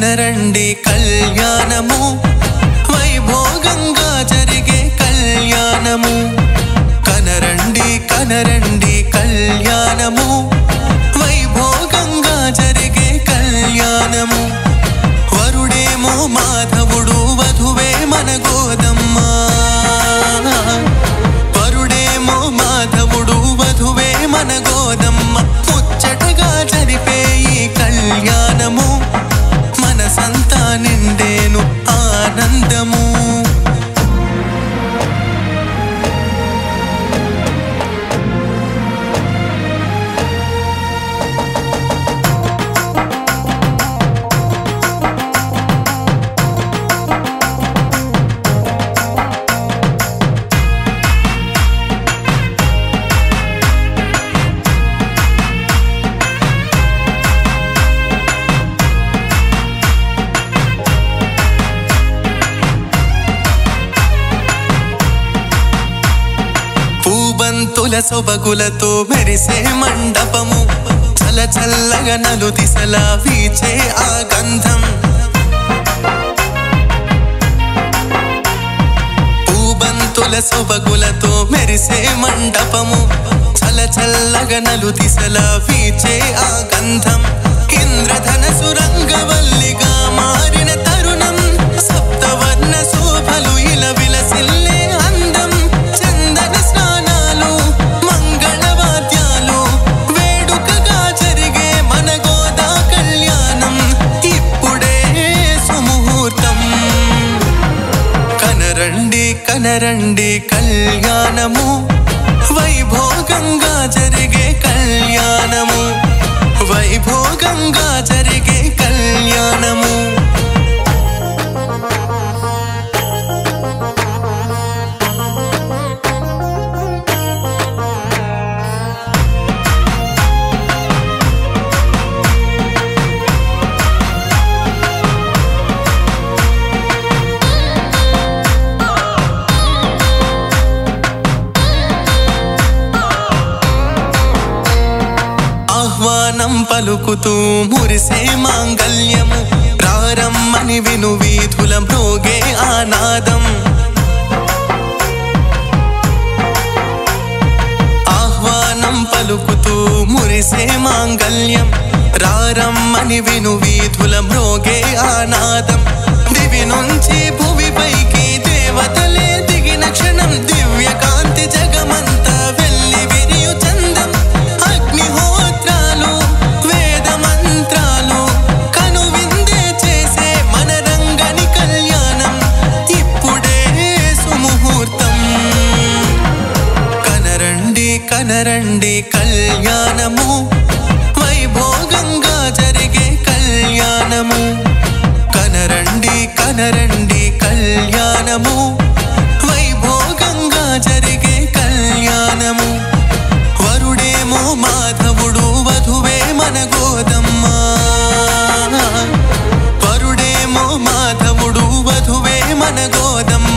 కనరండి కళ్యాణము వైభోగంగా జరిగే కళ్యాణము కనరండి కనరండి కళ్యాణము వైభోగంగా జరిగే కళ్యాణము వరుడేమో మాధవుడు వధువే మన గోదమ్మ వరుడేమో మాధవుడు వధువే మన గోదమ్మ ముచ్చటగా జరిపే ఈ కళ్యాణము మనసంతా నిండేను ఆనందము పూబంతుల సొబగులతో మెరిసే మండపము చల చల్లగా నలు దిశలా వీచే ఆ గంధం పూబంతుల సొబగులతో మెరిసే మండపము చల చల్లగా నలు దిశలా వీచే ఆ గంధం ఇంద్రధనసు రంగవల్లిగా మారిన తరుణం సప్తవర్ణ శోభలు ఇలా విలసిల్లే అందం చందన స్నానాలు మంగళవాద్యాలు వేడుకగా జరిగే మన గోదా కళ్యాణం ఇప్పుడే సుముహూర్తం కనరండి కనరండి కళ్యాణము వైభోగంగా జరిగే కళ్యాణము వైభోగంగా జరిగే కళ్యాణము ఆహ్వానం పలుకుతూ మురిసే మాంగల్యము ప్రారమ్మని విను వీధుల మ్రోగే ఆనాదం ఆహ్వానం పలుకుతూ మురిసే మాంగల్యం రారమ్మని విను వీధుల మ్రోగే ఆనాదం దివి నుంచి భువిపైకి దేవతలే దిగిన క్షణం దివ్య కాంతి జగమంతా వెళ్ళి విరియు చందం అగ్నిహోత్రాలు వేద మంత్రాలు కనువిందే చేసే మన రంగని కళ్యాణం ఇప్పుడే సుముహూర్తం కనరండి కనరండి కళ్యాణము వైభోగంగా జరిగే కళ్యాణము కనరండి కనరండి కళ్యాణము వైభోగంగా జరిగే కళ్యాణము వరుడేమో మాధవుడు వధువే మన గోదమ్మ వరుడేమో మాధవుడు వధువే మన గోదమ్మ